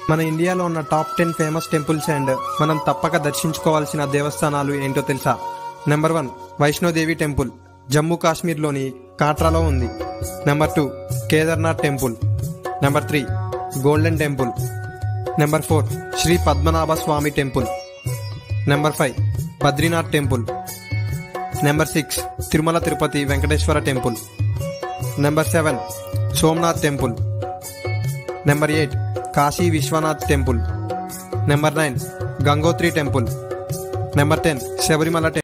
మన ఇండియాలో ఉన్న top ten famous temples and మనం తప్పక దర్శించుకోవాల్సిన దేవస్థానాలు ఏంటో తెలుసా number one Vaishno Devi temple Jammu కాశ్మీర్లోని కాట్రాలో ఉంది number two Kedarnath temple number three Golden Temple number four Shri Padmanabha Swamy temple number five Badrinath temple number six Tirumala Tirupati Venkateswara temple number seven Somnath temple number eight Kashi Vishwanath temple number nine Gangotri temple number ten Sabarimala temple